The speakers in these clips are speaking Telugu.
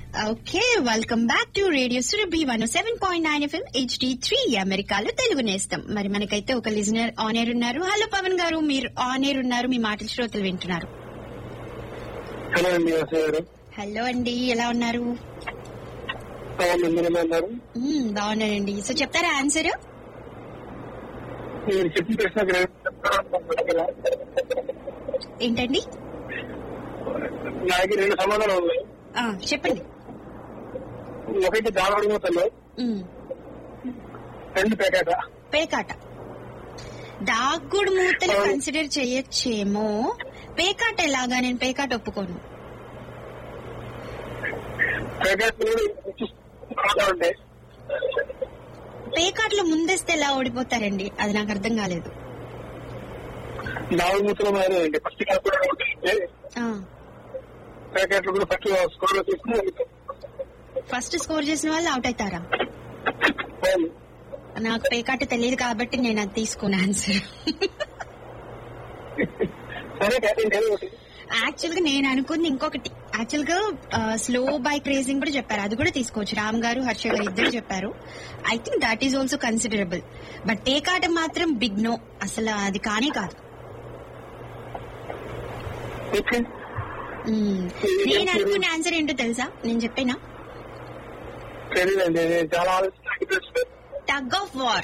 Okay welcome back to radio Surabhi one seven point nine FM HD three అమెరికాలో తెలుగు నేస్తాం మరి మనకైతే ఒక లిజనర్ ఆన్ ఎయిర్ ఉన్నారు హలో పవన్ గారు మీరు ఆన్ ఎయిర్ ఉన్నారు మీ మాటల శ్రోతలు వింటున్నారు హలో అండి వసయ్య గారు హలో అండి ఎలా ఉన్నారు బాగుంది మీరు ఎలా ఉన్నారు మ్మ్, బాగున్నానండి సో చెప్తారా ఆన్సర్ మీరు చెప్పిన ప్రశ్నకు నేను ఏంటండి నాకు రెండు సమాధానం ఉన్నాయి ఆ, చెప్పండి ఒకటి దావడి మూతలు మ్మ్, రెండు పేకాట పేకాట దాగుడు మూతలు కన్సిడర్ చేయొచ్చేమో పేకాట ఎలాగా నేను పేకాట ఒప్పుకోను పేకాట ఉంటాయి పేకాటలో ముందేస్తే ఎలా ఓడిపోతారండి అది నాకు అర్థం కాలేదు దావడి మూతలు మరి అండి ఫస్ట్ క్లాస్ కూడా ఉంటాయి ఆ, పేకాట్లు కూడా ఫస్ట్ స్కోర్ లో తీసుకుని ఫస్ట్ స్కోర్ చేసిన వాళ్ళు అవుట్ అవుతారా అవును. నాకు పేకాట తెలియదు కాబట్టి నేను అది తీసుకున్నా ఆన్సర్ సరే క్యాటింగ్ ఏదో ఒకటి యాక్చువల్ గా నేను అనుకుంది ఇంకొకటి యాక్చువల్ గా స్లో బైక్ రేసింగ్ కూడా చెప్పారు అది కూడా తీసుకోవచ్చు రామ్ గారు హర్ష గారు ఇద్దరు చెప్పారు I think that is also considerable but పేకాట మాత్రం బిగ్ నో అసలు అది కానే కాదు ఓకే మ్మ్. నేను అనుకున్న ఆన్సర్ ఏంటో తెలుసా నేను చెప్పేనా తెలియదండి నేను చాలా ఆలోచించి టగ్ ఆఫ్ వార్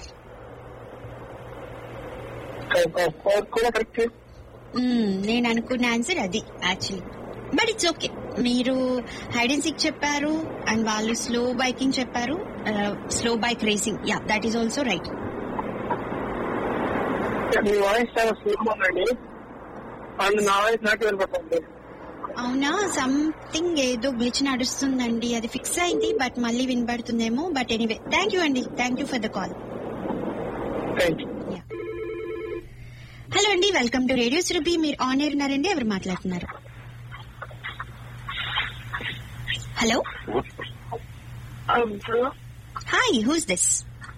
కూడా కరెక్ట్ మ్మ్, నేను అనుకున్న ఆన్సర్ అది యాక్చువల్లీ బట్ ఇట్స్ ఓకే మీరు హైడ్ అండ్ సిక్ చెప్పారు అండ్ వాళ్ళు స్లో బైకింగ్ చెప్పారు slow bike racing yeah that is also right మీ వాయిస్ చాలా స్లో ఉందండి అండ్ నా వాయిస్ నాకు వినపడుతుంది అవునా సంథింగ్ ఏదో గ్లిచ్ నడుస్తుందండి అది ఫిక్స్ అయింది బట్ మళ్ళీ వినబడుతుందేమో బట్ ఎనీవే థ్యాంక్ యూ అండి thank you for the call thank you hello అండి వెల్కమ్ టు రేడియో సురభి మీరు ఆన్ ఎయిర్ ఉన్నారండి ఎవరు మాట్లాడుతున్నారు hello Um, hello. Hi who's this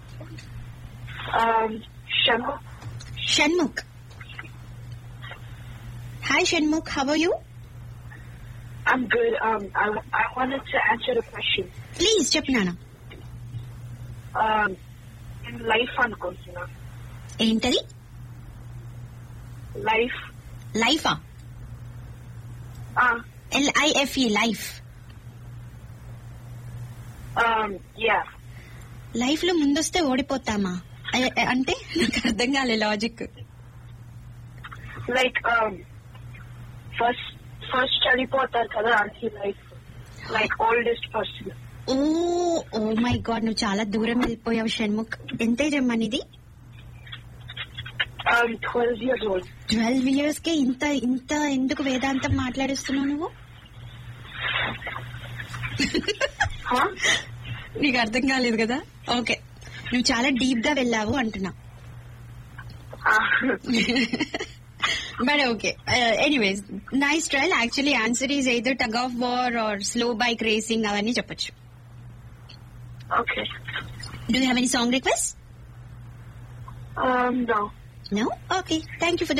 Um, Shanma. Shanmukh hi Shanmukh how you I'm good. Um, I, I wanted to answer the question. Please చెప్పినానా Um, in life అనుకుంటున్నా ఏంటది లైఫ్ లైఫా ఎల్ఐఎఫ్ఈ లైఫ్ యా లైఫ్ లో ముందొస్తే ఓడిపోతామా అ- అ- అంటే నాకు అర్థం కాలే లాజిక్ లైక్ ఫస్ట్ ఫస్ట్ చనిపోతారు కదా అది life like oldest person oh oh my god నువ్వు చాలా దూరం వెళ్ళిపోయావు షణ్ముఖ్ ఎంత జమ్మనిది twelve years old twelve years కే ఇంత ఇంత ఎందుకు వేదాంతం మాట్లాడిస్తున్నావు నువ్వు నీకు అర్థం కాలేదు కదా ఓకే నువ్వు చాలా డీప్ గా వెళ్ళావు అంటున్నా but okay anyways nice trail actually answer is either tug of war or slow bike racing అవన్నీ చెప్పొచ్చు okay do have any song request no no okay thank you for